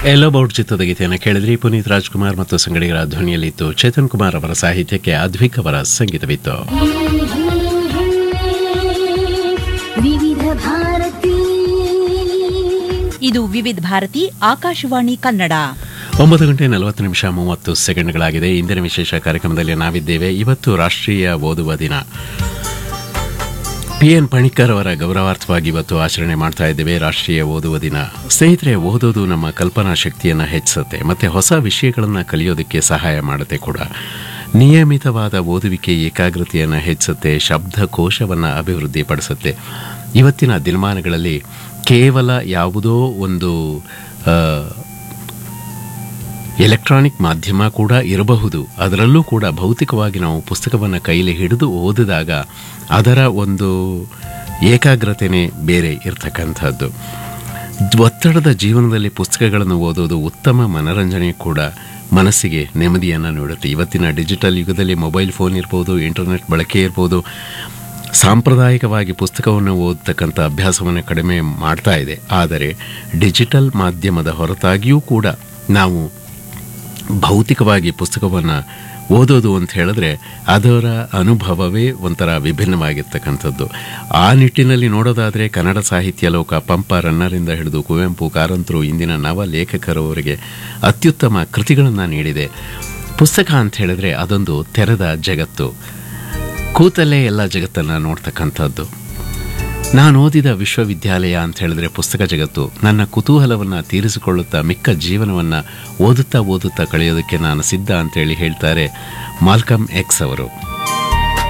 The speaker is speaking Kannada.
ಎಲ್ಲೋ ಬೋರ್ಡ್ ಚಿತ್ರದ ಗೀತೆಯನ್ನು ಕೇಳಿದ್ರಿ ಪುನೀತ್ ರಾಜ್ಕುಮಾರ್ ಮತ್ತು ಸಂಗಡಿಗರ ಧ್ವನಿಯಲ್ಲಿತ್ತು ಚೇತನ್ ಕುಮಾರ್ ಅವರ ಸಾಹಿತ್ಯಕ್ಕೆ ಅದ್ವಿಕ್ ಅವರ ಸಂಗೀತವಿತ್ತು ವಿವಿಧ ಭಾರತಿ ಇದು ವಿವಿಧ ಭಾರತಿ ಆಕಾಶವಾಣಿ ಕನ್ನಡ ಒಂಬತ್ತು ಗಂಟೆ ನಲವತ್ತು ನಿಮಿಷ ಮೂವತ್ತು ಸೆಕೆಂಡ್ಗಳಾಗಿದೆ ಇಂದಿನ ವಿಶೇಷ ಕಾರ್ಯಕ್ರಮದಲ್ಲಿ ನಾವಿದ್ದೇವೆ ಇವತ್ತು ರಾಷ್ಟ್ರೀಯ ಓದುವ ದಿನ ಪಿ ಎನ್ ಪಣಿಕ್ಕರ್ ಅವರ ಗೌರವಾರ್ಥವಾಗಿ ಇವತ್ತು ಆಚರಣೆ ಮಾಡ್ತಾ ಇದ್ದೇವೆ ರಾಷ್ಟ್ರೀಯ ಓದುವ ದಿನ ಸ್ನೇಹಿತರೆ ಓದೋದು ನಮ್ಮ ಕಲ್ಪನಾ ಶಕ್ತಿಯನ್ನು ಹೆಚ್ಚಿಸುತ್ತೆ ಮತ್ತು ಹೊಸ ವಿಷಯಗಳನ್ನು ಕಲಿಯೋದಕ್ಕೆ ಸಹಾಯ ಮಾಡುತ್ತೆ ಕೂಡ ನಿಯಮಿತವಾದ ಓದುವಿಕೆ ಏಕಾಗ್ರತೆಯನ್ನು ಹೆಚ್ಚಿಸುತ್ತೆ ಶಬ್ದಕೋಶವನ್ನು ಅಭಿವೃದ್ಧಿಪಡಿಸುತ್ತೆ ಇವತ್ತಿನ ದಿನಮಾನಗಳಲ್ಲಿ ಕೇವಲ ಯಾವುದೋ ಒಂದು ಆ, ಎಲೆಕ್ಟ್ರಾನಿಕ್ ಮಾಧ್ಯಮ ಕೂಡ ಇರಬಹುದು ಅದರಲ್ಲೂ ಕೂಡ ಭೌತಿಕವಾಗಿ ನಾವು ಪುಸ್ತಕವನ್ನು ಕೈಲಿ ಹಿಡಿದು ಓದಿದಾಗ ಅದರ ಒಂದು ಏಕಾಗ್ರತೆನೇ ಬೇರೆ ಇರತಕ್ಕಂಥದ್ದು ಒತ್ತಡದ ಜೀವನದಲ್ಲಿ ಪುಸ್ತಕಗಳನ್ನು ಓದೋದು ಉತ್ತಮ ಮನರಂಜನೆ ಕೂಡ ಮನಸ್ಸಿಗೆ ನೆಮ್ಮದಿಯನ್ನು ನೀಡುತ್ತೆ ಇವತ್ತಿನ ಡಿಜಿಟಲ್ ಯುಗದಲ್ಲಿ ಮೊಬೈಲ್ ಫೋನ್ ಇರ್ಬೋದು ಇಂಟರ್ನೆಟ್ ಬಳಕೆ ಇರ್ಬೋದು ಸಾಂಪ್ರದಾಯಿಕವಾಗಿ ಪುಸ್ತಕವನ್ನು ಓದತಕ್ಕಂಥ ಅಭ್ಯಾಸವನ್ನು ಕಡಿಮೆ ಮಾಡ್ತಾ ಇದೆ ಆದರೆ ಡಿಜಿಟಲ್ ಮಾಧ್ಯಮದ ಹೊರತಾಗಿಯೂ ಕೂಡ ನಾವು ಭೌತಿಕವಾಗಿ ಪುಸ್ತಕವನ್ನು ಓದೋದು ಅಂತ ಹೇಳಿದ್ರೆ ಅದರ ಅನುಭವವೇ ಒಂಥರ ವಿಭಿನ್ನವಾಗಿರ್ತಕ್ಕಂಥದ್ದು ಆ ನಿಟ್ಟಿನಲ್ಲಿ ನೋಡೋದಾದರೆ ಕನ್ನಡ ಸಾಹಿತ್ಯ ಲೋಕ ಪಂಪ ರನ್ನರಿಂದ ಹಿಡಿದು ಕುವೆಂಪು ಕಾರಂತರು ಇಂದಿನ ನವ ಲೇಖಕರವರೆಗೆ ಅತ್ಯುತ್ತಮ ಕೃತಿಗಳನ್ನು ನೀಡಿದೆ ಪುಸ್ತಕ ಅಂತ ಹೇಳಿದ್ರೆ ಅದೊಂದು ತೆರೆದ ಜಗತ್ತು ಕೂತಲ್ಲೇ ಎಲ್ಲ ಜಗತ್ತನ್ನು ನೋಡ್ತಕ್ಕಂಥದ್ದು ನಾನು ಓದಿದ ವಿಶ್ವವಿದ್ಯಾಲಯ ಅಂತ ಹೇಳಿದ್ರೆ ಪುಸ್ತಕ ಜಗತ್ತು ನನ್ನ ಕುತೂಹಲವನ್ನು ತೀರಿಸಿಕೊಳ್ಳುತ್ತಾ ಮಿಕ್ಕ ಜೀವನವನ್ನು ಓದುತ್ತಾ ಓದುತ್ತಾ ಕಳೆಯೋದಕ್ಕೆ ನಾನು ಸಿದ್ಧ ಅಂತೇಳಿ ಹೇಳ್ತಾರೆ ಮಾಲ್ಕಮ್ ಎಕ್ಸ್ ಅವರು